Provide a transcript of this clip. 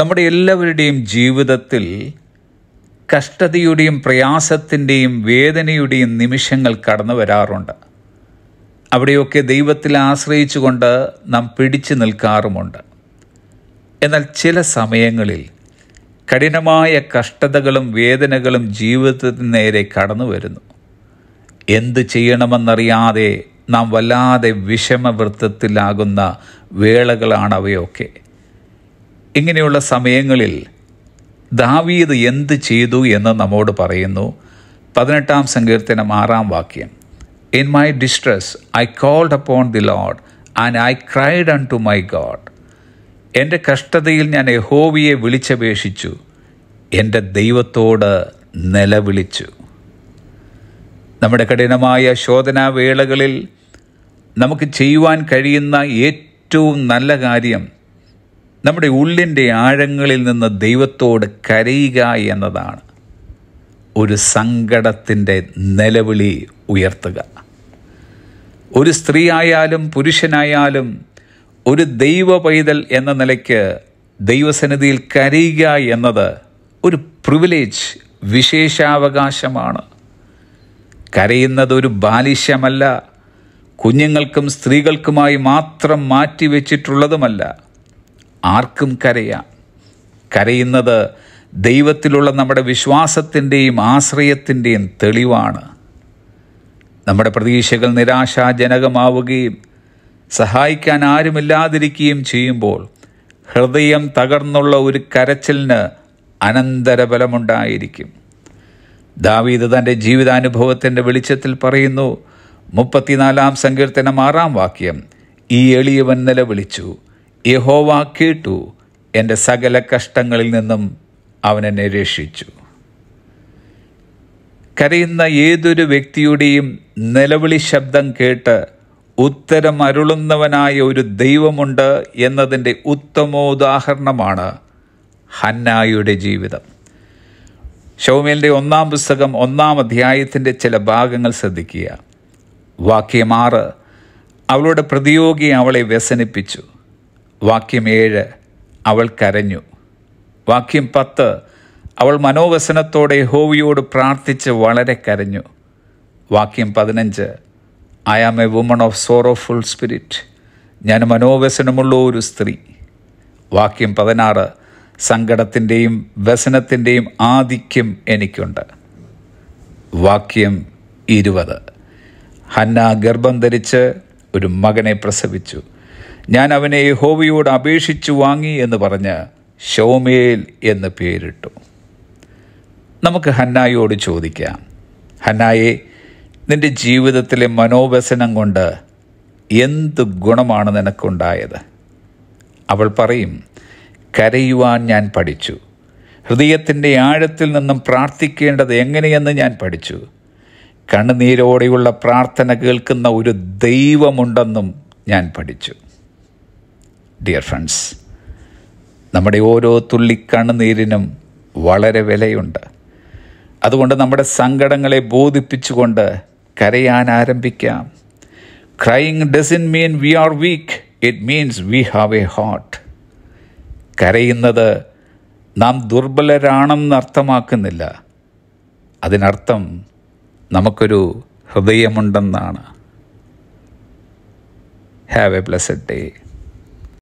നമ്മുടെ എല്ലാവരുടെയും ജീവിതത്തിൽ കഷ്ടതയുടെയും പ്രയാസത്തിൻ്റെയും വേദനയുടെയും നിമിഷങ്ങൾ കടന്നു വരാറുണ്ട് അവിടെയൊക്കെ ദൈവത്തിൽ ആശ്രയിച്ചുകൊണ്ട് നാം പിടിച്ചു നിൽക്കാറുമുണ്ട് എന്നാൽ ചില സമയങ്ങളിൽ കഠിനമായ കഷ്ടതകളും വേദനകളും ജീവിതത്തിന് നേരെ കടന്നു വരുന്നു എന്ത് ചെയ്യണമെന്നറിയാതെ നാം വല്ലാതെ വിഷമവൃത്തത്തിലാകുന്ന വേളകളാണ് അവയൊക്കെ ഇങ്ങനെയുള്ള സമയങ്ങളിൽ ദാവീദ് എന്ത് ചെയ്തു എന്ന് നമ്മോട് പറയുന്നു പതിനെട്ടാം സങ്കീർത്തനം ആറാം വാക്യം in my distress I called upon the Lord and I cried unto my God എൻ്റെ കഷ്ടതയിൽ ഞാൻ യഹോവയെ വിളിച്ചപേക്ഷിച്ചു എൻ്റെ ദൈവത്തോട് നിലവിളിച്ചു നമ്മുടെ കഠിനമായ ശോധനാവേളകളിൽ നമുക്ക് ചെയ്യുവാൻ കഴിയുന്ന ഏറ്റവും നല്ല കാര്യം നമ്മുടെ ഉള്ളിൻ്റെ ആഴങ്ങളിൽ നിന്ന് ദൈവത്തോട് കരയുക എന്നതാണ് ഒരു സങ്കടത്തിൻ്റെ നിലവിളി ഉയർത്തുക ഒരു സ്ത്രീ ആയാലും പുരുഷനായാലും ഒരു ദൈവ പൈതൽ എന്ന നിലയ്ക്ക് ദൈവസന്നിധിയിൽ കരയുക എന്നത് ഒരു പ്രിവിലേജ് വിശേഷാവകാശമാണ് കരയുന്നത് ഒരു ബാലിശ്യമല്ല കുഞ്ഞുങ്ങൾക്കും സ്ത്രീകൾക്കുമായി മാത്രം മാറ്റിവെച്ചിട്ടുള്ളതുമല്ല ആർക്കും കരയാം കരയുന്നത് ദൈവത്തിലുള്ള നമ്മുടെ വിശ്വാസത്തിൻ്റെയും ആശ്രയത്തിൻ്റെയും തെളിവാണ് നമ്മുടെ പ്രതീക്ഷകൾ നിരാശാജനകമാവുകയും സഹായിക്കാൻ ആരുമില്ലാതിരിക്കുകയും ചെയ്യുമ്പോൾ ഹൃദയം തകർന്നുള്ള ഒരു കരച്ചിലിന് അനന്തരബലമുണ്ടായിരിക്കും ദാവീദ് തൻ്റെ ജീവിതാനുഭവത്തിൻ്റെ വെളിച്ചത്തിൽ പറയുന്നു മുപ്പത്തിനാലാം സങ്കീർത്തനം ആറാം വാക്യം ഈ എളിയവൻ നിലവിളിച്ചു യഹോവ കേട്ടു എൻ്റെ സകല കഷ്ടങ്ങളിൽ നിന്നും അവൻ എന്നെ രക്ഷിച്ചു കരയുന്ന ഏതൊരു വ്യക്തിയുടെയും നിലവിളി ശബ്ദം കേട്ട് ഉത്തരം അരുളുന്നവനായ ഒരു ദൈവമുണ്ട് എന്നതിൻ്റെ ഉത്തമോദാഹരണമാണ് ഹന്നായുടെ ജീവിതം ഷൗമേലിൻ്റെ ഒന്നാം പുസ്തകം ഒന്നാം അധ്യായത്തിൻ്റെ ചില ഭാഗങ്ങൾ ശ്രദ്ധിക്കുക വാക്യം ആറ് അവളുടെ പ്രതിയോഗി അവളെ വ്യസനിപ്പിച്ചു വാക്യം ഏഴ് അവൾ കരഞ്ഞു വാക്യം പത്ത് അവൾ മനോവസനത്തോടെ ഹോവിയോട് പ്രാർത്ഥിച്ച് വളരെ കരഞ്ഞു വാക്യം പതിനഞ്ച് I am a woman of sorrowful spirit ഞാൻ മനോവ്യസനമുള്ള ഒരു സ്ത്രീ വാക്യം പതിനാറ് സങ്കടത്തിൻ്റെയും വ്യസനത്തിൻ്റെയും ആധിക്യം എനിക്കുണ്ട് വാക്യം ഇരുപത് ഹന്ന ഗർഭം ധരിച്ച് ഒരു മകനെ പ്രസവിച്ചു ഞാൻ അവനെ യഹോവയോട് അപേക്ഷിച്ചു വാങ്ങി എന്ന് പറഞ്ഞ് ഷോമേൽ എന്ന് പേരിട്ടു നമുക്ക് ഹന്നായോട് ചോദിക്കാം ഹന്നായെ നിന്റെ ജീവിതത്തിലെ മനോവ്യസനം കൊണ്ട് എന്ത് ഗുണമാണ് നിനക്കുണ്ടായത് അവൾ പറയും കരയുവാൻ ഞാൻ പഠിച്ചു ഹൃദയത്തിൻ്റെ ആഴത്തിൽ നിന്നും പ്രാർത്ഥിക്കേണ്ടത് എങ്ങനെയെന്ന് ഞാൻ പഠിച്ചു കണ്ണുനീരോടെയുള്ള പ്രാർത്ഥന കേൾക്കുന്ന ഒരു ദൈവമുണ്ടെന്നും ഞാൻ പഠിച്ചു ഡിയർ ഫ്രണ്ട്സ് നമ്മുടെ ഓരോ തുള്ളി കണ്ണുനീരിനും വളരെ വിലയുണ്ട് അതുകൊണ്ട് നമ്മുടെ സങ്കടങ്ങളെ ബോധിപ്പിച്ചുകൊണ്ട് കരയാൻ ആരംഭിക്കാം crying doesn't mean we are weak it means we have a heart കരയുന്നത് നാം ദുർബലരാണെന്ന് അർത്ഥമാക്കുന്നില്ല അതിനർത്ഥം നമുക്കൊരു ഹൃദയമുണ്ടെന്നാണ് ഹാവ് എ ബ്ലസ്ഡ് ഡേ